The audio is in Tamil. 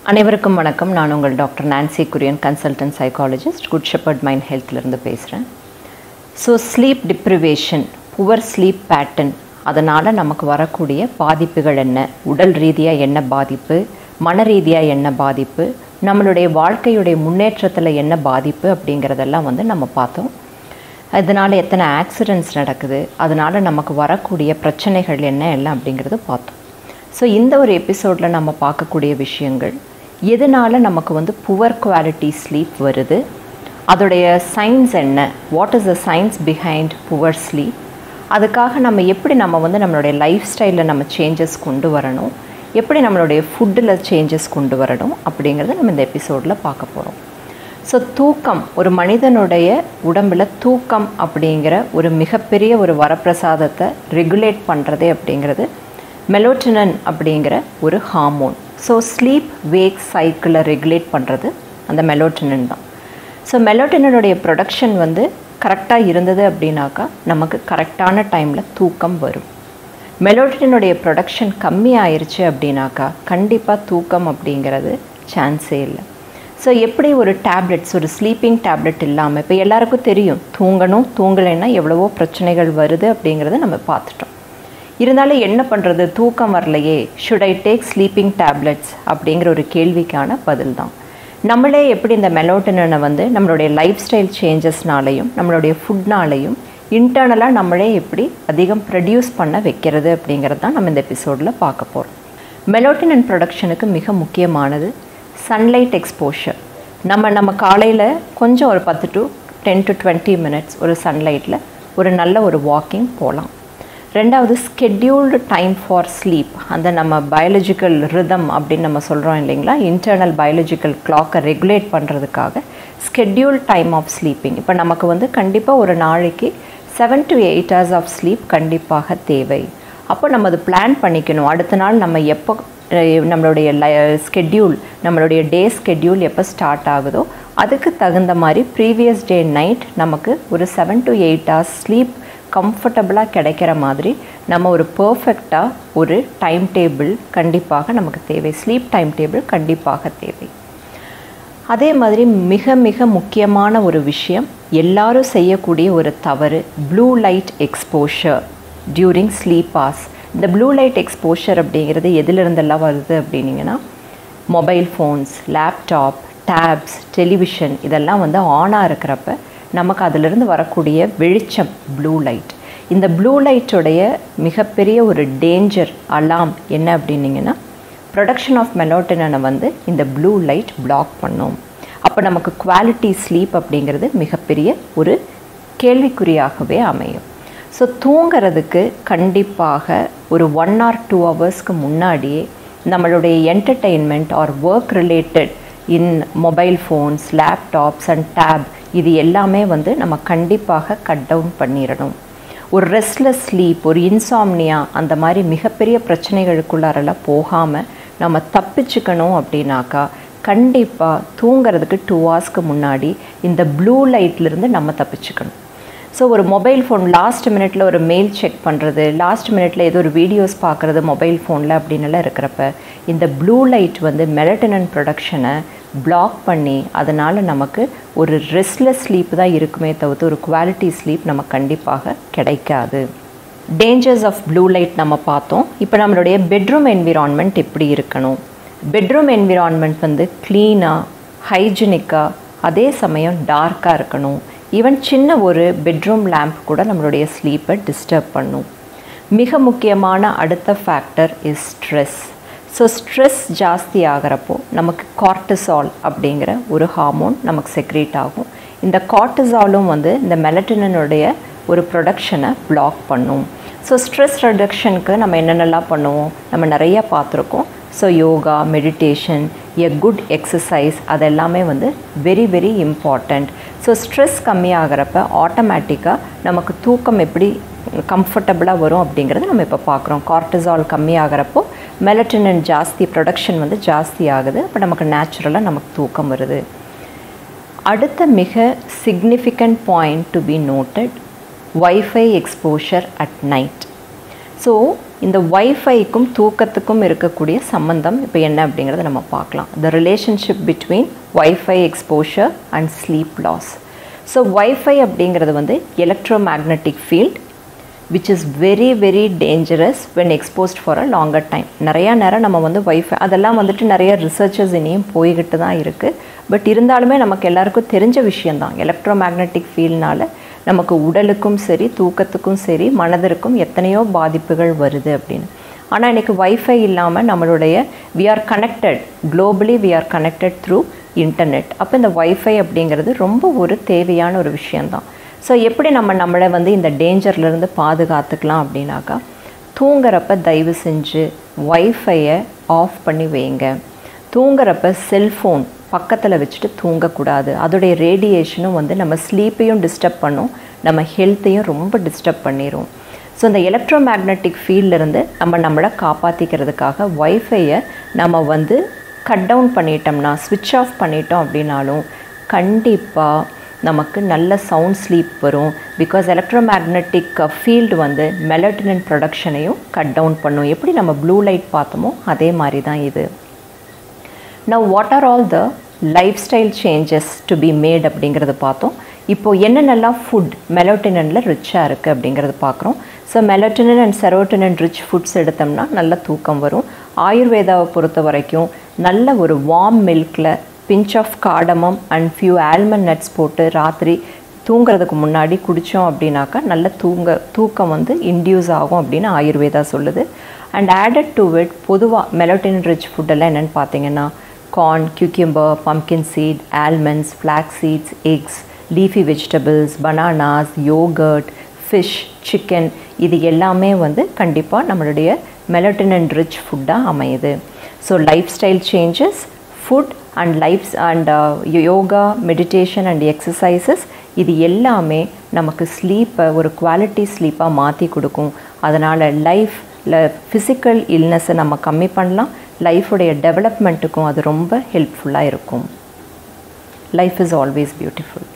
அனைவருக்கும் வணக்கம் நான் உங்கள் doctor Nancy Kurian consultant psychologist Good Shepherd Mind ஹெல்த்லேருந்து பேசுகிறேன் so sleep deprivation poor sleep pattern அதனால் நமக்கு வரக்கூடிய பாதிப்புகள் என்ன உடல் ரீதியாக என்ன பாதிப்பு மன ரீதியாக என்ன பாதிப்பு நம்மளுடைய வாழ்க்கையுடைய முன்னேற்றத்தில் என்ன பாதிப்பு அப்படிங்கிறதெல்லாம் வந்து நம்ம பார்த்தோம் அதனால் எத்தனை ஆக்சிடெண்ட்ஸ் நடக்குது அதனால் நமக்கு வரக்கூடிய பிரச்சனைகள் என்ன எல்லாம் அப்படிங்கிறது பார்த்தோம் ஸோ இந்த ஒரு எபிசோடில் நம்ம பார்க்கக்கூடிய விஷயங்கள் எதனால் நமக்கு வந்து புவர் குவாலிட்டி ஸ்லீப் வருது அதோடைய சயின்ஸ் என்ன what is the science behind poor sleep அதுக்காக நம்ம எப்படி நம்ம வந்து நம்மளுடைய லைஃப் ஸ்டைலில் நம்ம சேஞ்சஸ் கொண்டு வரணும் எப்படி நம்மளுடைய ஃபுட்டில் சேஞ்சஸ் கொண்டு வரணும் அப்படிங்கிறத நம்ம இந்த எபிசோடில் பார்க்க போகிறோம் ஸோ தூக்கம் ஒரு மனிதனுடைய உடம்பில் தூக்கம் அப்படிங்கிற ஒரு மிகப்பெரிய ஒரு வரப்பிரசாதத்தை ரெகுலேட் பண்ணுறதே அப்படிங்கிறது மெலோட்டினன் அப்படிங்கிற ஒரு ஹார்மோன் ஸோ ஸ்லீப் வேக் சைக்கிளை ரெகுலேட் பண்ணுறது அந்த மெலோட்டினன் தான் ஸோ மெலோட்டினனுடைய ப்ரொடக்ஷன் வந்து கரெக்டாக இருந்தது அப்படின்னாக்கா நமக்கு கரெக்டான டைமில் தூக்கம் வரும் மெலோட்டினுடைய ப்ரொடக்ஷன் கம்மி ஆயிடுச்சு அப்படின்னாக்கா கண்டிப்பாக தூக்கம் அப்படிங்கிறது சான்ஸே இல்லை ஸோ எப்படி ஒரு டேப்லெட்ஸ் ஒரு ஸ்லீப்பிங் டேப்லெட் இல்லாமல் இப்போ எல்லாருக்கும் தெரியும் தூங்கணும் தூங்கலைன்னா எவ்வளவோ பிரச்சனைகள் வருது அப்படிங்கிறத நம்ம பார்த்துட்டோம் இருந்தாலும் என்ன பண்ணுறது தூக்கம் வரலையே should I take sleeping tablets அப்படிங்கிற ஒரு கேள்விக்கான பதில் தான் நம்மளே எப்படி இந்த மெலோட்டினனை வந்து நம்மளுடைய லைஃப் ஸ்டைல் சேஞ்சஸ்னாலையும் நம்மளுடைய ஃபுட்னாலையும் இன்டர்னலாக நம்மளே எப்படி அதிகம் ப்ரொடியூஸ் பண்ண வைக்கிறது அப்படிங்கிறது தான் நம்ம இந்த எபிசோடில் பார்க்க போகிறோம் மெலோட்டினன் ப்ரொடக்ஷனுக்கு மிக முக்கியமானது சன்லைட் எக்ஸ்போஷர் நம்ம நம்ம காலையில் கொஞ்சம் ஒரு பத்து to ten to twenty minutes ஒரு சன்லைட்டில் ஒரு நல்ல ஒரு வாக்கிங் போகலாம் ரெண்டாவது ஸ்கெட்யூல்டு டைம் ஃபார் ஸ்லீப் அந்த நம்ம பயாலஜிக்கல் ரிதம் அப்படின்னு நம்ம சொல்கிறோம் இல்லைங்களா இன்டர்னல் பயாலஜிக்கல் கிளாக்கை ரெகுலேட் பண்ணுறதுக்காக ஸ்கெட்யூல் டைம் ஆஃப் ஸ்லீப்பிங் இப்போ நமக்கு வந்து கண்டிப்பாக ஒரு நாளைக்கு seven to eight hours of sleep கண்டிப்பாக தேவை அப்போ நம்ம அது பிளான் பண்ணிக்கணும் அடுத்த நாள் நம்ம எப்போ நம்மளுடைய ல ஸ்கெட்யூல் நம்மளுடைய டே ஸ்கெட்யூல் எப்போ ஸ்டார்ட் ஆகுதோ அதுக்கு தகுந்த மாதிரி ப்ரீவியஸ் டே நைட் நமக்கு ஒரு seven to eight hours sleep கம்ஃபர்டபுளாக கிடைக்கிற மாதிரி நம்ம ஒரு பர்ஃபெக்டாக ஒரு டைம் டேபிள் கண்டிப்பாக நமக்கு தேவை ஸ்லீப் டைம் டேபிள் கண்டிப்பாக தேவை அதே மாதிரி மிக மிக முக்கியமான ஒரு விஷயம் எல்லாரும் செய்யக்கூடிய ஒரு தவறு blue light exposure during sleep as இந்த ப்ளூ லைட் எக்ஸ்போஷர் அப்படிங்கிறது எதிலிருந்தெல்லாம் வருது அப்படின்னீங்கன்னா mobile phones laptop tabs television இதெல்லாம் வந்து ஆனாக இருக்கிறப்ப நமக்கு அதிலிருந்து வரக்கூடிய வெளிச்சம் ப்ளூ லைட் இந்த ப்ளூ லைட்டுடைய மிகப்பெரிய ஒரு டேஞ்சர் அலாம் என்ன அப்படின்னிங்கன்னா ப்ரொடக்ஷன் ஆஃப் மெலோட்டினனை வந்து இந்த ப்ளூ லைட் பிளாக் பண்ணும் அப்போ நமக்கு குவாலிட்டி ஸ்லீப் அப்படிங்கிறது மிகப்பெரிய ஒரு கேள்விக்குறியாகவே அமையும் ஸோ தூங்கிறதுக்கு கண்டிப்பாக ஒரு ஒன் ஆர் டூ ஹவர்ஸ்க்கு முன்னாடியே நம்மளுடைய entertainment or work related in mobile phones laptops and tab இது எல்லாமே வந்து நம்ம கண்டிப்பாக கட் டவுன் பண்ணிடணும் ஒரு ரெஸ்ட்லெஸ் ஸ்லீப் ஒரு இன்சாம்னியா அந்த மாதிரி மிகப்பெரிய பிரச்சனைகளுக்குள்ளாரெல்லாம் போகாமல் நம்ம தப்பிச்சுக்கணும் அப்படின்னாக்கா கண்டிப்பாக தூங்கிறதுக்கு டூ ஹவர்ஸ்க்கு முன்னாடி இந்த ப்ளூ லைட்லேருந்து நம்ம தப்பிச்சுக்கணும் ஸோ ஒரு மொபைல் ஃபோன் லாஸ்ட் மினிட்ல ஒரு மெயில் செக் பண்ணுறது லாஸ்ட் மினிட்ல ஏதோ ஒரு வீடியோஸ் பார்க்குறது மொபைல் ஃபோனில் அப்படின்னுலாம் இருக்கிறப்ப இந்த ப்ளூ லைட் வந்து மெலட்டனன் ப்ரொடக்ஷனை பிளாக் பண்ணி அதனால் நமக்கு ஒரு ரெஸ்ட்லெஸ் ஸ்லீப் தான் இருக்குமே தவிர்த்து ஒரு குவாலிட்டி ஸ்லீப் நமக்கு கண்டிப்பாக கிடைக்காது டேஞ்சர்ஸ் ஆஃப் ப்ளூ லைட் நம்ம பார்த்தோம் இப்போ நம்மளுடைய பெட்ரூம் என்விரான்மெண்ட் எப்படி இருக்கணும் பெட்ரூம் என்விரான்மெண்ட் வந்து க்ளீனாக ஹைஜினிக்காக அதே சமயம் டார்க்காக இருக்கணும் ஈவன் சின்ன ஒரு பெட்ரூம் லேம்ப் கூட நம்மளுடைய ஸ்லீப்பை டிஸ்டர்ப் பண்ணும் மிக முக்கியமான அடுத்த factor is stress so stress ஜாஸ்தி ஆகிறப்போ நமக்கு கார்டிசால் அப்படிங்கிற ஒரு ஹார்மோன் நமக்கு செக்ரேட் ஆகும் இந்த கார்டிசாலும் வந்து இந்த மெலட்டினனுடைய ஒரு ப்ரொடக்ஷனை பிளாக் பண்ணும் ஸோ ஸ்ட்ரெஸ் ரிடக்ஷனுக்கு நம்ம என்னென்னலாம் பண்ணுவோம் நம்ம நிறையா பார்த்துருக்கோம் so yoga meditation a good exercise அதெல்லாமே வந்து very very important so stress கம்மியாகிறப்ப ஆட்டோமேட்டிக்காக நமக்கு தூக்கம் எப்படி கம்ஃபர்டபுளாக வரும் அப்படிங்கிறத நம்ம இப்போ பார்க்குறோம் கார்டிசால் கம்மியாகிறப்போ மெலட்டினன் ஜாஸ்தி ப்ரொடக்ஷன் வந்து ஜாஸ்தி ஆகுது அப்போ நமக்கு நேச்சுரலாக நமக்கு தூக்கம் வருது அடுத்த மிக significant point to be noted wifi exposure at night so இந்த ஒய்ஃபைக்கும் தூக்கத்துக்கும் இருக்கக்கூடிய சம்மந்தம் இப்போ என்ன அப்படிங்கிறத நம்ம பார்க்கலாம் the relationship between wifi exposure and sleep loss so wifi அப்படிங்கிறது வந்து electromagnetic field which is very very dangerous when exposed for a longer time நிறையா நேரம் நம்ம வந்து ஒய்ஃபை அதெல்லாம் வந்துட்டு நிறைய ரிசர்ச்சஸ் இனியும் போய்கிட்டு தான் இருக்குது பட் இருந்தாலுமே நமக்கு எல்லாருக்கும் தெரிஞ்ச விஷயந்தான் எலக்ட்ரோ மேக்னட்டிக் ஃபீல்ட்னால நமக்கு உடலுக்கும் சரி தூக்கத்துக்கும் சரி மனதிற்கும் எத்தனையோ பாதிப்புகள் வருது அப்படின்னு ஆனால் இன்றைக்கி வைஃபை இல்லாமல் நம்மளுடைய we are connected globally we are connected through internet அப்போ இந்த வைஃபை அப்படிங்கிறது ரொம்ப ஒரு தேவையான ஒரு விஷயந்தான் ஸோ எப்படி நம்ம நம்மளை வந்து இந்த டேஞ்சர்லேருந்து பாதுகாத்துக்கலாம் அப்படின்னாக்கா தூங்குறப்ப தயவு செஞ்சு ஒய்ஃபையை ஆஃப் பண்ணி வைங்க தூங்குறப்ப செல்ஃபோன் பக்கத்தில் வச்சுட்டு தூங்கக்கூடாது அதோடைய ரேடியேஷனும் வந்து நம்ம ஸ்லீப்பையும் டிஸ்டர்ப் பண்ணும் நம்ம ஹெல்த்தையும் ரொம்ப டிஸ்டர்ப் பண்ணிடும் ஸோ இந்த எலக்ட்ரோ மேக்னட்டிக் ஃபீல்டிலேருந்து நம்ம நம்மளை காப்பாற்றிக்கிறதுக்காக ஒய்ஃபையை நம்ம வந்து கட் டவுன் பண்ணிட்டோம்னா ஸ்விட்ச் ஆஃப் பண்ணிட்டோம் அப்படின்னாலும் கண்டிப்பாக நமக்கு நல்ல சவுண்ட் ஸ்லீப் வரும் பிகாஸ் எலக்ட்ரோ மேக்னட்டிக் ஃபீல்டு வந்து மெலட்டினின் ப்ரொடக்ஷனையும் கட் டவுன் பண்ணும் எப்படி நம்ம ப்ளூ லைட் பார்த்தோமோ அதே மாதிரி தான் இது now what are all the lifestyle changes to be made அப்படிங்கிறது பார்த்தோம் இப்போது என்னென்னலாம் ஃபுட் மெலோட்டினனில் ரிச்சாக இருக்குது அப்படிங்கிறது பார்க்குறோம் so melatonin and serotonin rich foods எடுத்தோம்னா நல்ல தூக்கம் வரும் ஆயுர்வேதாவை பொறுத்த வரைக்கும் நல்ல ஒரு வார்ம் மில்கில் pinch of cardamom and few almond nuts போட்டு ராத்திரி தூங்குறதுக்கு முன்னாடி குடித்தோம் அப்படின்னாக்கா நல்ல தூங்க தூக்கம் வந்து இன்டியூஸ் ஆகும் அப்படின்னு ஆயுர்வேதா சொல்லுது அண்ட் ஆடட் டு இட் பொதுவாக மெலோட்டின் ரிச் ஃபுட்டெல்லாம் என்னென்னு பார்த்தீங்கன்னா corn cucumber pumpkin seed almonds flax seeds eggs leafy vegetables bananas yogurt fish chicken இது எல்லாமே வந்து கண்டிப்பாக நம்மளுடைய மெலட்டினன் ரிச் ஃபுட்டாக அமையுது so lifestyle changes food and lives and yoga meditation and exercises இது எல்லாமே நமக்கு ஸ்லீப்பை ஒரு குவாலிட்டி ஸ்லீப்பாக மாற்றி கொடுக்கும் அதனால் லைஃப்பில் ஃபிசிக்கல் இல்னஸை நம்ம கம்மி பண்ணலாம் லைஃபுடைய டெவலப்மெண்ட்டுக்கும் அது ரொம்ப ஹெல்ப்ஃபுல்லாக இருக்கும் லைஃப் இஸ் ஆல்வேஸ் பியூட்டிஃபுல்